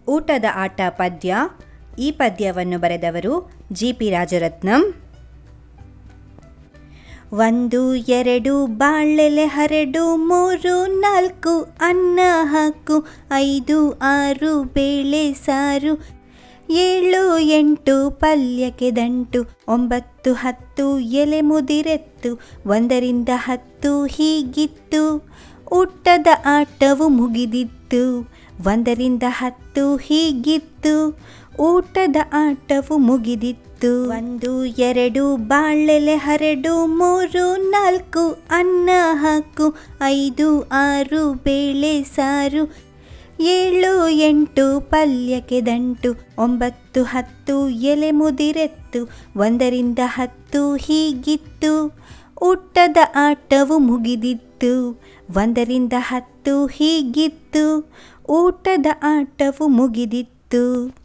ಊಟದ ಆಟ ಪದ್ಯ ಈ ಪದ್ಯವನ್ನು ಬರೆದವರು ಜಿ ಪಿ ರಾಜರತ್ನಂ ಒಂದು ಎರಡು ಬಾಳೆಲೆ ಹರಡು ಮೂರು ನಾಲ್ಕು ಅನ್ನ ಹಾಕು ಐದು ಆರು ಬೇಳೆ ಸಾರು ಏಳು ಎಂಟು ಪಲ್ಯಕ್ಕೆ ದಂಟು ಒಂಬತ್ತು ಹತ್ತು ಎಲೆ ಮುದಿರೆತ್ತು ಒಂದರಿಂದ ಹತ್ತು ಹೀಗಿತ್ತು ಊಟದ ಆಟವು ಮುಗಿದಿತ್ತು ಒಂದರಿಂದ ಹತ್ತು ಹೀಗಿತ್ತು ಊಟದ ಆಟವು ಮುಗಿದಿತ್ತು ಒಂದು ಎರಡು ಬಾಳೆಲೆ ಹರಡು ಮೂರು ನಾಲ್ಕು ಅನ್ನ ಹಾಕು ಐದು ಆರು ಬೇಳೆ ಸಾರು ಏಳು ಎಂಟು ಪಲ್ಯಕ್ಕೆ ದಂಟು ಒಂಬತ್ತು ಹತ್ತು ಎಲೆ ಮುದಿರೆತ್ತು ಒಂದರಿಂದ ಹತ್ತು ಹೀಗಿತ್ತು ಊಟದ ಆಟವು ಮುಗಿದಿತ್ತು ಒಂದರಿಂದ ಹತ್ತು ಹೀಗಿತ್ತು ಊಟದ ಆಟವು ಮುಗಿದಿತ್ತು